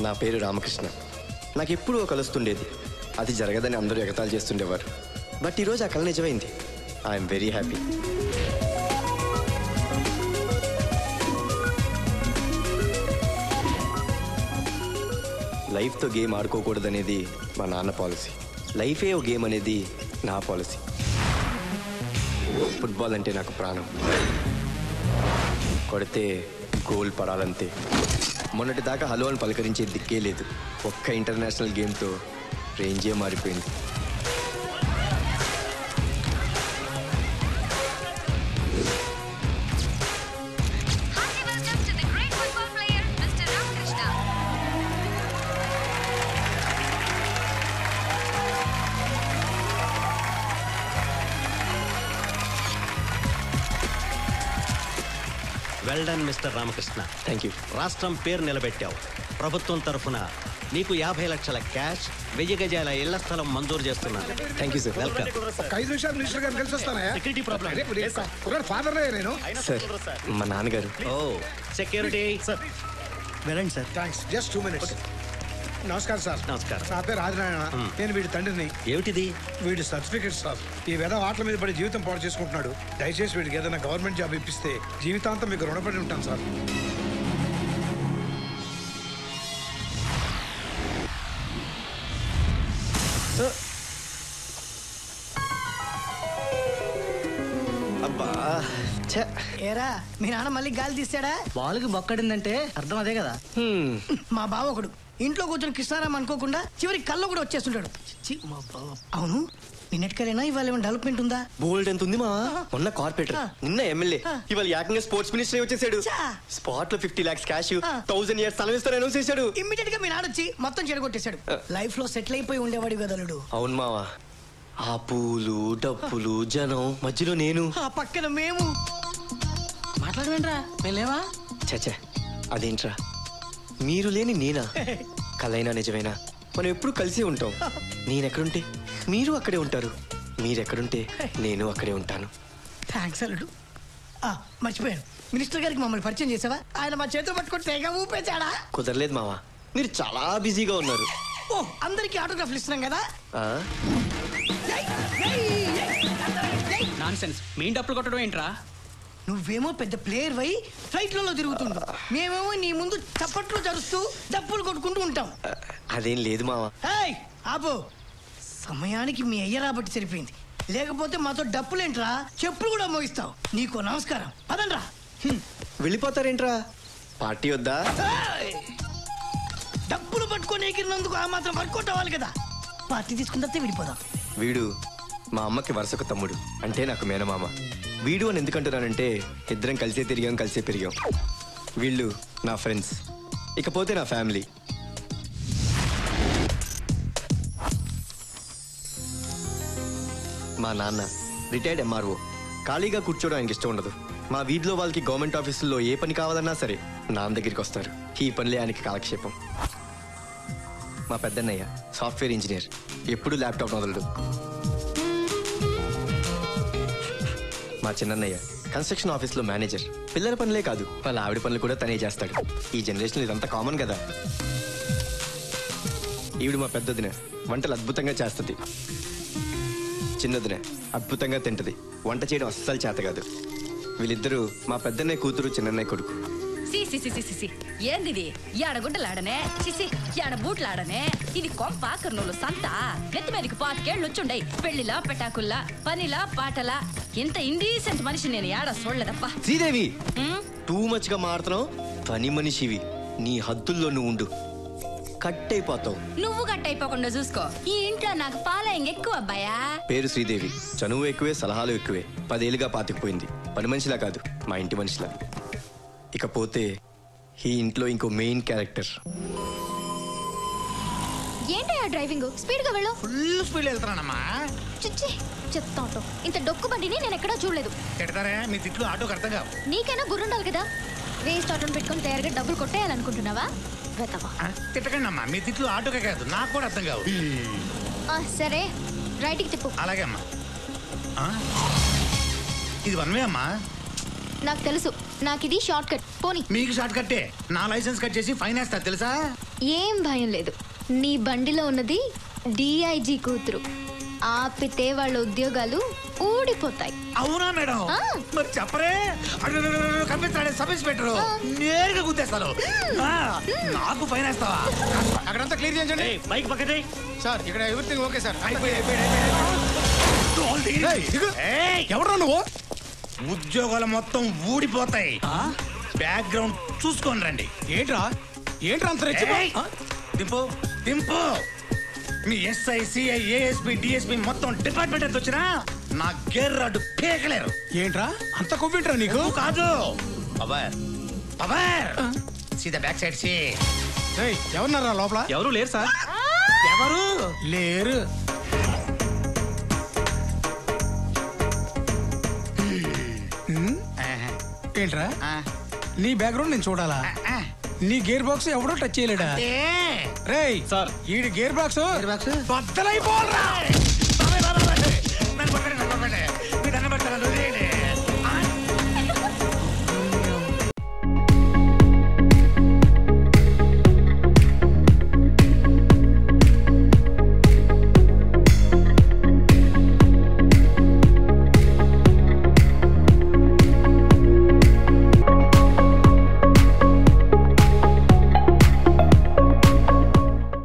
నా పేరు రామకృష్ణ నాకు ఎప్పుడూ ఒక కలుస్తుండేది అది జరగదని అందరూ ఎగతాళి చేస్తుండేవారు బట్ ఈరోజు ఆ కళ నిజమైంది ఐఎమ్ వెరీ హ్యాపీ లైఫ్తో గేమ్ ఆడుకోకూడదనేది మా నాన్న పాలసీ లైఫే ఓ గేమ్ అనేది నా పాలసీ ఫుట్బాల్ అంటే నాకు ప్రాణం కొడితే గోల్ పడాలంతే మొన్నటి దాకా హలో అని పలకరించే దిక్కే లేదు ఒక్క ఇంటర్నేషనల్ గేమ్తో రేంజే మారిపోయింది Hearty welcome to the great football player, Mr. Ramakrishna. Well done mister Ramakrishna thank you రాష్ట్రం పేరు నిలబెట్టావు ప్రభుత్వం తరఫున నీకు యాభై లక్షల క్యాష్ వెయ్యి గజాల ఇళ్ల స్థలం మంజూరు చేస్తున్నాను థ్యాంక్ యూ సార్ వెల్కమ్ ఒక ఐదు నిమిషాలు మినిస్టర్ గారిని కలిసి వస్తానా Security problem. కుర్రాడు ఫాదర్ నేను సార్ మా నాన్నగారు ఓ సెక్యూరిటీ వెళ్ళండి sir thanks just two minutes నమస్కారం సార్ నమస్కారం. నా పేరు ఆదినారాయణ నేను వీడి తండ్రిని ఏమిటిది వీడి సర్టిఫికెట్ సార్ ఈ విధ ఆటల మీద పడి జీవితం పాడు చేసుకుంటున్నాడు దయచేసి వీడికి ఏదైనా గవర్నమెంట్ జాబ్ ఇప్పిస్తే జీవితాంతం మీకు రుణపడి ఉంటాను సార్ అబ్బా ఛే. ఏరా మీ నాన్న మళ్ళీ గాలి తీస్తాడా బాలుకి బొక్కడిందంటే అర్థం అదే కదా హ్మ్. మా బావ ఒకడు ఇంట్లో కూర్చొని కృష్ణారాం అనుకోకుండా చివరికి కళ్ళు కూడా వచ్చేస్తుంటాడు చి, మా బావ అవును నిన్నటికెళ్ళైనా ఇవాళ ఏమైనా డెవలప్మెంట్ ఉందా బోల్డ్ ఎంత ఉంది మా మొన్న కార్పొరేటర్ ఆ. నిన్న ఎమ్మెల్యే ఆ. ఇవాళ ఏకంగా స్పోర్ట్స్ మినిస్టర్ వచ్చేసాడు చా. స్పాట్ లో ఫిఫ్టీ లాక్స్ క్యాష్ ఆ. థౌసండ్ ఇయర్స్ స్థలం ఇస్తాను అనౌన్స్ చేశాడు ఇమ్మీడియట్ గా మీ నాన్న వచ్చి మొత్తం చెడగొట్టేశాడు లైఫ్ లో సెటిల్ అయిపోయి ఉండేవాడి కదలుడు అవును మావా ఆ పూలు డప్పులు జనం మధ్యలో నేను ఆ పక్కన మేము మాట్లాడమేంట్రా మేలేవా చచ్చా అదేంట్రా మీరు లేని నేనా కలైనా నిజమేనా మనం ఎప్పుడు కలిసే ఉంటాం నేనెక్కడుంటే మీరు అక్కడే ఉంటారు మీరెక్కడుంటే నేను అక్కడే ఉంటాను థ్యాంక్స్ అల్లుడు ఆ, మర్చిపోయాను మినిస్టర్ గారికి మమ్మల్ని పరిచయం చేసావా ఆయన మా చేతులు పట్టుకొని తెగ ఊపేచాడా కుదరలేదు మావా మీరు చాలా బిజీగా ఉన్నారు ఓ అందరికి ఆటోగ్రాఫ్లు ఇస్తున్నాం కదా ఆ? ఏయ్, ఏయ్, ఏయ్, ఏయ్. నాన్ సెన్స్ మీ డప్పులు కొట్టడం ఏంట్రా నువ్వేమో పెద్ద ప్లేయర్ వై ఫ్లైట్లలో తిరుగుతుండు మేమేమో నీ ముందు చప్పట్లు జరుస్తూ డప్పులు కొట్టుకుంటూ ఉంటాం అదేం లేదు మావా ఏయ్ ఆపు సమయానికి మీ అయ్య రాబట్టి సరిపోయింది లేకపోతే మాతో డప్పులేంట్రా చెప్పులు కూడా మోగిస్తావు నీకు నమస్కారం పదండ్రా హ్మ్. వెళ్ళిపోతారేంట్రా పార్టీ వద్దా ఏయ్! డప్పులు పట్టుకొని ఎగిరినందుకు ఆ మాత్రం వర్కౌట్ అవ్వాలి కదా పార్టీ తీసుకున్న తర్వాత విడిపోదాం వీడు మా అమ్మకి వరుసకు తమ్ముడు అంటే నాకు మేనమామ వీడు అని ఎందుకంటున్నానంటే ఇద్దరం కలిసే తిరిగాం కలిసే పెరిగాం వీళ్ళు నా ఫ్రెండ్స్ ఇకపోతే నా ఫ్యామిలీ మా నాన్న రిటైర్డ్ ఎంఆర్ఓ ఖాళీగా కూర్చోవడం ఆయనకి ఇష్టం ఉండదు మా వీధిలో వాళ్ళకి గవర్నమెంట్ ఆఫీసుల్లో ఏ పని కావాలన్నా సరే నాన్న దగ్గరికి వస్తారు ఈ పనులే ఆయనకి కాలక్షేపం మా పెద్దన్నయ్య సాఫ్ట్వేర్ ఇంజనీర్ ఎప్పుడు ల్యాప్టాప్ వదలడు మా చిన్నన్నయ్య కన్స్ట్రక్షన్ ఆఫీస్లో మేనేజర్ పిల్లల పనులే కాదు వాళ్ళ ఆవిడ పనులు కూడా తనే చేస్తాడు ఈ జనరేషన్ ఇదంతా కామన్ కదా ఈవిడ మా పెద్దదిన వంటలు అద్భుతంగా చేస్తుంది చిన్నదిన అద్భుతంగా తింటది వంట చేయడం అస్సలు చేత కాదు వీళ్ళిద్దరూ మా పెద్దన్నయ్య కూతురు చిన్నన్నయ్య కొడుకు సి సి సి సి సి సి ఏందిది యాడ గుడ్డలాడనే సిసి యాడ బూట్లాడనే ఇది కొంప కర్నూలు సంత నెత్తి మీదకి పాతికేళ్ళు వచ్చుండయి పెళ్లిలా పెటాకుల్లా పనిలా పాటలా ఇంత ఇండీసెంట్ మనిషి నేను యాడ చూడలేదప్పా శ్రీదేవి ఉమ్, టూ మచ్ గా మాడుతున్నావు పని మనిషివి నీ హద్దుల్లో నువ్వు ఉండు కట్ అయిపోతావు నువ్వు గట్టయిపోకుండా చూసుకో ఈ ఇంట్లో నాకు పాలయం ఎక్కువ అబ్బాయా పేరు శ్రీదేవి చనువు ఎక్కువే సలహాలు ఎక్కువే పదేళ్ళుగా పాతికిపోయింది పని మనిషిలా కాదు మా ఇంటి మనిషిలా ఇకపోతే ఈ ఇంట్లో ఇంకో మెయిన్ క్యారెక్టర్ ఏంటయ్యా డ్రైవింగ్ స్పీడ్ గా వెళ్ళు ఫుల్ స్పీడ్ వెళ్తున్నానమ్మా చిచ్చి చెత్త ఆటో ఇంత డొక్కు బండిని నేను ఎక్కడా చూడలేదు తిడతారా మీ తిట్లు ఆటోకి అర్థం కావు నీకైనా గుర్రుండాలి కదా వేస్ట్ ఆటోని పెట్టుకొని తయారుగా డబ్బులు కొట్టేయాలనుకుంటున్నావా వెతవా ఆ, తిట్టకండి అమ్మా మీ తిట్లు ఆటోకే కాదు నాకు కూడా అర్థం కావు ఆ, సరే రైట్కి తిప్పు అలాగే అమ్మా ఆ? ఇది వన్ వే అమ్మా నాకు తెలుసు నాకు ఇది షార్ట్ కట్ పోనీ మీకు షార్ట్ కట్టే నా లైసెన్స్ కట్ చేసి ఫైన్ వేస్తారు తెలుసా ఏం భయం లేదు నీ బండిలో ఉన్నది డిఐజీ కూతురు ఆపితే వాళ్ళ ఉద్యోగాలు ఊడిపోతాయి అవునా మేడం ఆ. మరి చెప్పరే కనిపిస్తాడే సబ్ ఇన్స్పెక్టర్ నేరుగా గుద్దేస్తాను ఆ, నాకు ఫైన్ వేస్తావా అక్కడంతా క్లియర్ చేయండి ఏయ్, బైక్ పక్కనే సార్ ఇక్కడ ఎవ్రీథింగ్ ఓకే సార్ అయిపోయి, అయిపోయి, అయిపోయి. తోలు తీయండి. ఏయ్, ఎవరు నువ్వు ఉద్యోగాలు మొత్తం ఊడిపోతాయి బ్యాక్గ్రౌండ్ చూసుకొని రండి ఏంట్రా ఏంట్రా అంత రెచ్చిపో ఏయ్, దింపు దింపు మీ ఎస్ఐ సిఐ ఏఎస్పి డిఎస్పి మొత్తం డిపార్ట్మెంట్ ఎంత వచ్చినా నా గేర్ రాడ్డు పీకలేరు ఏంట్రా అంత కొవ్వింట్రా నీకు నువ్వు కాదు పవర్ పవర్ సీదా బ్యాక్ సైడ్ సి ఏయ్, ఎవరున్నారా లోపల ఎవరు లేరు సార్ ఎవరు లేరు హ్మ్? ఏంట్రా ఆ, నీ బ్యాక్గ్రౌండ్ నేను చూడాలా ఆ, నీ గేర్ బాక్స్ ఎవడో టచ్ చేయలేడా ఏ. రేయ్ సార్. ఈడి గేర్ బాక్స్ box? బద్దలైపోరా బాబాయ్, బాబాయ్, బాబాయ్. నన్ను కొట్టండి, నన్ను కొట్టండి. మీ దండం పెడతాను, వదిలేయండి.